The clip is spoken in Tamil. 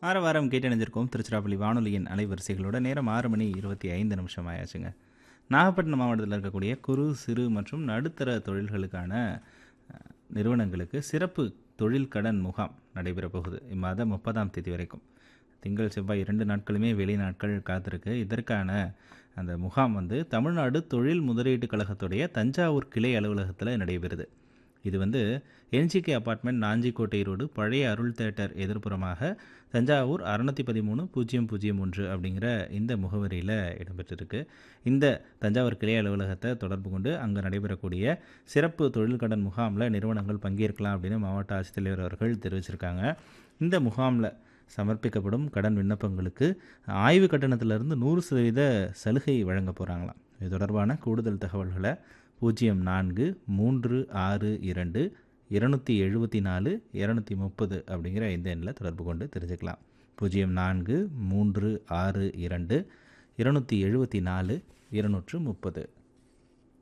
ஆற வாரம் கேட்டணிஞ்சிருக்கோம் திருச்சிராப்பள்ளி வானொலியின் அலைவரிசைகளோட நேரம் ஆறு மணி இருபத்தி ஐந்து நிமிஷம் ஆயாச்சுங்க நாகப்பட்டினம் மாவட்டத்தில் இருக்கக்கூடிய குறு சிறு மற்றும் நடுத்தர தொழில்களுக்கான அஹ், நிறுவனங்களுக்கு சிறப்பு தொழில் கடன் முகாம் நடைபெற போகுது இம்மாதம் முப்பதாம் தேதி வரைக்கும் திங்கள் செவ்வாய் இரண்டு நாட்களுமே வெளி நாட்கள் காத்திருக்கு இதற்கான அந்த முகாம் வந்து தமிழ்நாடு தொழில் முதலீட்டு கழகத்துடைய தஞ்சாவூர் கிளை அலுவலகத்தில் நடைபெறுது இது வந்து என்ஜிகே அபார்ட்மெண்ட் நாஞ்சிக்கோட்டை ரோடு பழைய அருள் தேட்டர் எதிர்ப்புறமாக தஞ்சாவூர் அறுநூத்தி பதிமூணு பூஜ்ஜியம் பூஜ்ஜியம் ஒன்று அப்படிங்கிற இந்த முகவரியில் இடம்பெற்றிருக்கு இந்த தஞ்சாவூர் கிளை அலுவலகத்தை தொடர்பு கொண்டு அங்கே நடைபெறக்கூடிய சிறப்பு தொழில் கடன் முகாமில் நிறுவனங்கள் பங்கேற்கலாம் அப்படின்னு மாவட்ட ஆட்சித்தலைவர் அவர்கள் தெரிவிச்சிருக்காங்க இந்த முகாமில் சமர்ப்பிக்கப்படும் கடன் விண்ணப்பங்களுக்கு ஆய்வு கட்டணத்திலிருந்து நூறு சதவீத சலுகை வழங்க போகிறாங்களாம் இது தொடர்பான கூடுதல் தகவல்களை பூஜ்ஜியம் நான்கு மூன்று ஆறு இரண்டு இருநூற்றி எழுபத்தி நாலு இரநூத்தி முப்பது அப்படிங்கிற இந்த எண்ணில் தொடர்பு கொண்டு தெரிஞ்சுக்கலாம் பூஜ்ஜியம் நான்கு மூன்று ஆறு இரண்டு இருநூற்றி எழுபத்தி நாலு இருநூற்று முப்பது